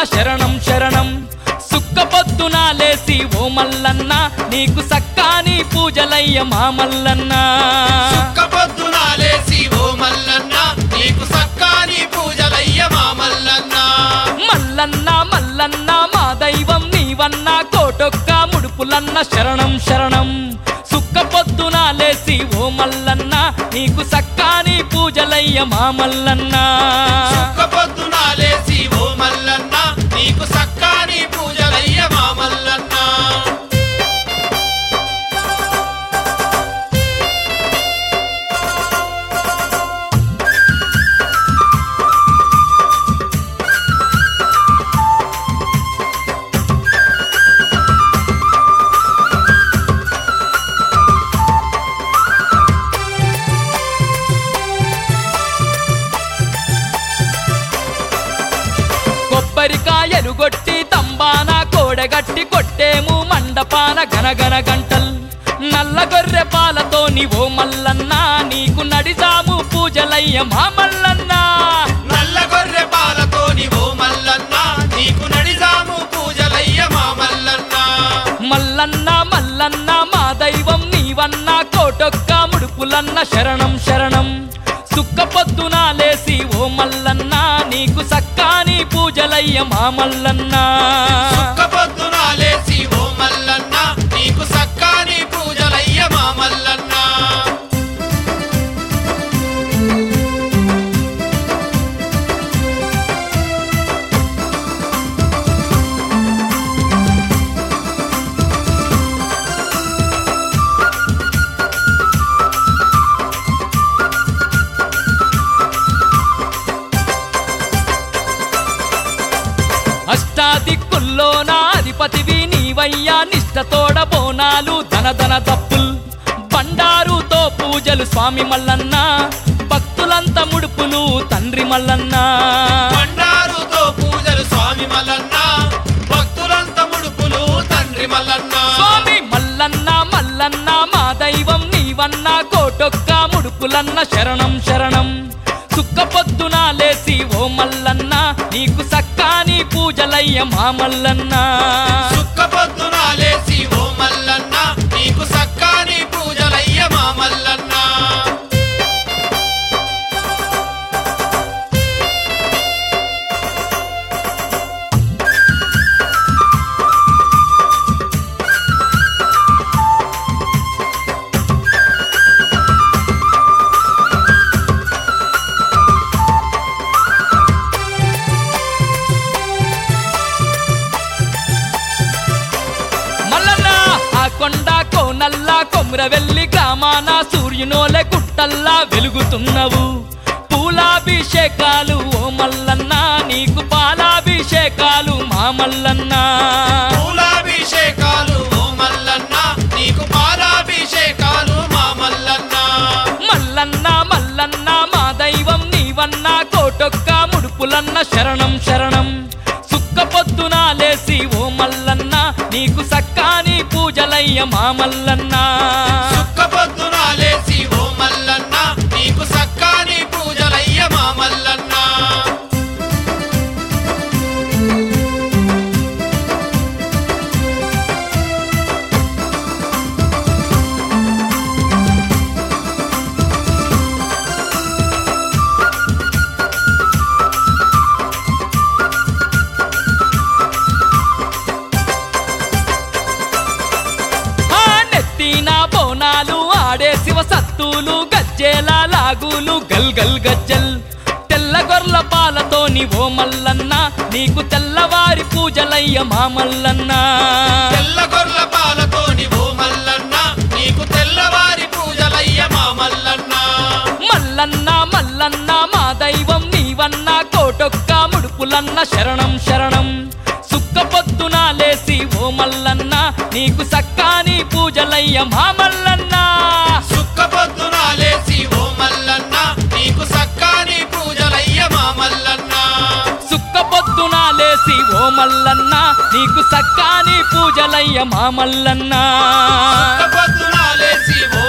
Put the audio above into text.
శరణం శరణం సుక్క పొద్దున లేసి ఓ మల్లన్న నీకు సక్కాని పూజలయ్య మా మల్లన్న సుక్క పొద్దున లేసి ఓ మల్లన్న నీకు సక్కాని పూజలయ్య మా మల్లన్న మల్లన్న మల్లన్న మా దైవం నీవన్న కోటొక్క ముడుపులన్న శరణం శరణం సుక్క పొద్దున లేసి ఓ మల్లన్న నీకు సక్కాని పూజలయ్య మా మల్లన్న సుక్క పొద్దున లేసి ఓ మల్లన్న నీకు సక్కాని పూజలయ్య మా మల్లన్న కొబ్బరికాయలు కొట్టి తంబాన కోడగట్టి కొట్టేము మండపాన గనగన గంటల్ నల్ల గొర్రె పాలతో ఓ మల్లన్న నీకు నడిజాము పూజలయ్య మా మల్లన్న నల్ల గొర్రె పాలతోని ఓ మల్లన్న నీకు నడిజాము పూజలయ్య మా మల్లన్న మల్లన్న మల్లన్న మా దైవం నీవన్న కోటొక్క ముడుపులన్న శరణం శరణం సుక్క పొద్దున లేసి ఓ మల్లన్న నీకు సక్కాని పూజలయ్య మా మల్లన్న సుక్క పొద్దున లేసి ఓ మల్లన్న నీకు సక్కాని పూజలయ్య మా మల్లన్న అష్టాదిక్కుల్లో నా అధిపతివి నీవయ్యా నిష్టతోడ బోనాలు ధన ధన తప్పుల్ బండారుతో పూజలు స్వామి మల్లన్న భక్తులంత ముడుపులు తండ్రి మల్లన్న బండారుతో పూజలు స్వామి మల్లన్న భక్తులంత ముడుపులు తండ్రి మల్లన్న స్వామి మల్లన్న మల్లన్న మా దైవం నీవన్న కోటొక్క ముడుపులన్న శరణం శరణం సుక్క పొద్దున లేసి ఓ మల్లన్న నీకు సక్కాని పూజలయ్య మా మల్లన్న సుక్క పొద్దున లేసి ఓ మల్లన్న నీకు సక్కాని పూజలయ్య మా మల్లన్న మల్లన్న ఆ కొండ కోనల్ల కొమ్రవెల్లి గ్రామాన సూర్యునోలే గుట్టల్లా వెలుగుతున్నవు పూలాభిషేకాలు ఓ మల్లన్న నీకు పాలాభిషేకాలు మా మల్లన్న పూలాభిషేకాలు ఓ మల్లన్న నీకు పాలాభిషేకాలు మా మల్లన్న మల్లన్న మల్లన్న మా దైవం నీవన్న కోటొక్క ముడుపులన్న శరణం శరణం సుక్క పొద్దున లేసి ఓ మల్లన్న నీకు సక్కాని పూజలయ్య మా మల్లన్న సుక్క పొద్దున లేసి ఓ మల్లన్న నీకు సక్కాని పూజలయ్య మా మల్లన్న ఆ నెత్తిన బోనాలు ఆడే శివ సత్తులు గజ్జేల లాగులు గల్ గల్ గజ్జల్ తెల్ల గొర్ల పాలతో ఓ మల్లన్న నీకు తెల్లవారి పూజలయ్య మా మల్లన్న తెల్ల గొర్ల పాలతోని ఓ మల్లన్న నీకు తెల్లవారి పూజలయ్య మా మల్లన్న మల్లన్న మల్లన్న మా దైవం నీవన్న కోటొక్క ముడుపులన్న శరణం శరణం సుక్క పొద్దున లేసి ఓ మల్లన్న నీకు సక్కాని పూజలయ్య మా మల్లన్న సుక్క పొద్దున లేసి ఓ మల్లన్న నీకు సక్కాని పూజలయ్య మా మల్లన్న సుక్క పొద్దున లేసి ఓ మల్లన్న నీకు సక్కాని పూజలయ్య మా మల్లన్న సుక్క పొద్దున లేసి ఓ